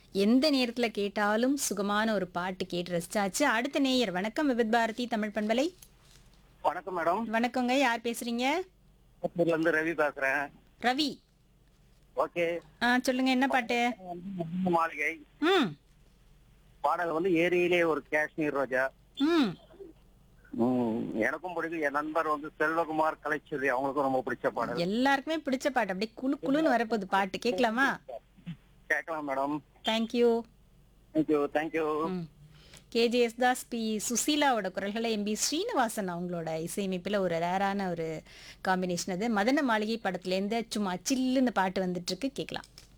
எந்த நேரத்துல கேட்டாலும் சுகமான ஒரு பாட்டு கேட்டு ரசிச்சாச்சு அடுத்த நேயர் வணக்கம் விவித் பாரதி தமிழ் பண்பலை வணக்கம் மேடம் வணக்கங்க யார் பேசுறீங்க திருப்பூர்ல இருந்து ரவி பேசுறேன் ரவி ஓகே ஆ சொல்லுங்க என்ன பாட்டு மாளிகை ம் பாடல் வந்து ஏரியிலே ஒரு காஷ்மீர் ரோஜா ம் ம், எனக்கும் பிடிக்கும் என் நண்பர் வந்து செல்வகுமார் கலைச்செல்வி அவங்களுக்கும் ரொம்ப பிடிச்ச பாடல் எல்லாருக்குமே பிடிச்ச பாட்டு அப்படியே குளு குளுன்னு வரப்போகுது பாட்டு கேட்கலாமா கேட்கலாம் மேடம் தேங்க்யூ தேங்க்யூ தேங்க்யூ ம் கேஜேஎஸ் தாஸ் பி சுசீலாவோட குரல்களை எம்பி ஸ்ரீனிவாசன் அவங்களோட இசையமைப்பில் ஒரு ரேரான ஒரு காம்பினேஷன் அது மதன மாளிகை படத்துலேருந்து சும்மா சில்லுன்னு பாட்டு வந்துட்டு இருக்கு கேட்கலாம்